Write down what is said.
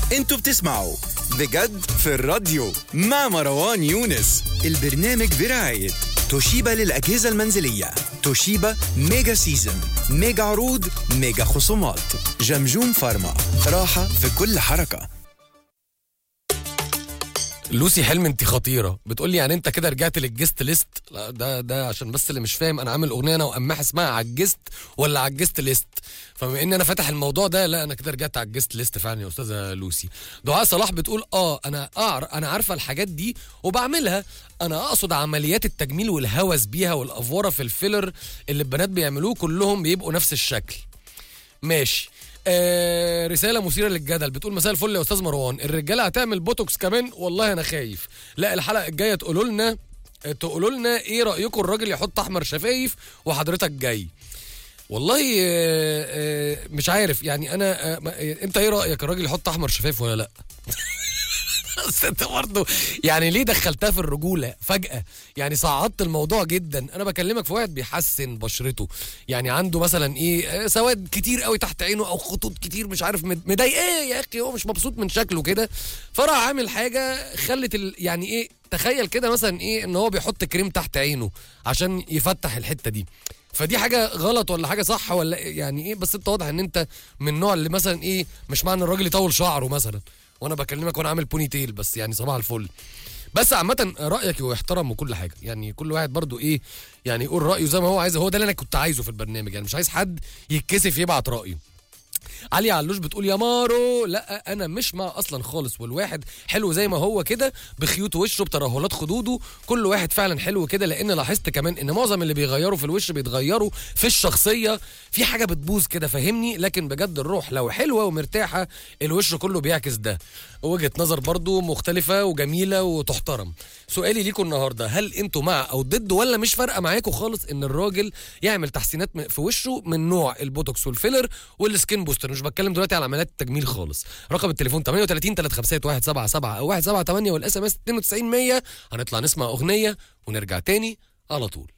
انتوا بتسمعوا بجد في الراديو مع مروان يونس البرنامج برعاية توشيبا للأجهزة المنزلية توشيبا ميجا سيزن ميجا عروض ميجا خصومات جمجوم فارما راحة في كل حركة لوسي حلم انت خطيره بتقول لي يعني انت كده رجعت للجست ليست لا ده ده عشان بس اللي مش فاهم انا عامل اغنيه انا وقماح اسمها عجزت ولا عجزت ليست فبما ان انا فاتح الموضوع ده لا انا كده رجعت على الجست ليست فعلا يا استاذه لوسي دعاء صلاح بتقول اه انا أعر انا عارفه الحاجات دي وبعملها انا اقصد عمليات التجميل والهوس بيها والافوره في الفيلر اللي البنات بيعملوه كلهم بيبقوا نفس الشكل ماشي آه رساله مثيره للجدل بتقول مساء الفل يا استاذ مروان الرجاله هتعمل بوتوكس كمان والله انا خايف لا الحلقه الجايه تقولوا لنا تقولوا لنا ايه رايكم الراجل يحط احمر شفايف وحضرتك جاي والله آه آه مش عارف يعني انا آه ما- آه، انت ايه رايك الراجل يحط احمر شفايف ولا لا بس انت برضه يعني ليه دخلتها في الرجوله فجاه يعني صعدت الموضوع جدا انا بكلمك في واحد بيحسن بشرته يعني عنده مثلا ايه آه، سواد كتير قوي تحت عينه او خطوط كتير مش عارف مد- مضايقاه يا اخي هو مش مبسوط من شكله كده فراح عامل حاجه خلت ال... يعني ايه تخيل كده مثلا ايه ان هو بيحط كريم تحت عينه عشان يفتح الحته دي فدي حاجه غلط ولا حاجه صح ولا إيه؟ يعني ايه بس انت واضح ان انت من النوع اللي مثلا ايه مش معنى الراجل يطول شعره مثلا وانا بكلمك وانا عامل بوني تيل بس يعني صباح الفل بس عامة رأيك يحترم وكل حاجة يعني كل واحد برضو ايه يعني يقول رأيه زي ما هو عايز هو ده اللي انا كنت عايزه في البرنامج يعني مش عايز حد يتكسف يبعت رأيه علي علوش بتقول يا مارو لا انا مش مع اصلا خالص والواحد حلو زي ما هو كده بخيوط وشه بترهلات خدوده كل واحد فعلا حلو كده لان لاحظت كمان ان معظم اللي بيغيروا في الوش بيتغيروا في الشخصيه في حاجه بتبوظ كده فاهمني لكن بجد الروح لو حلوه ومرتاحه الوش كله بيعكس ده وجهه نظر برضو مختلفه وجميله وتحترم سؤالي ليكم النهارده هل انتوا مع او ضد ولا مش فارقه معاكم خالص ان الراجل يعمل تحسينات م- في وشه من نوع البوتوكس والفيلر والسكين بوستر مش بتكلم دلوقتي على عمليات التجميل خالص رقم التليفون 38 351 177 او 178 والاس ام اس 92 100 هنطلع نسمع اغنيه ونرجع تاني على طول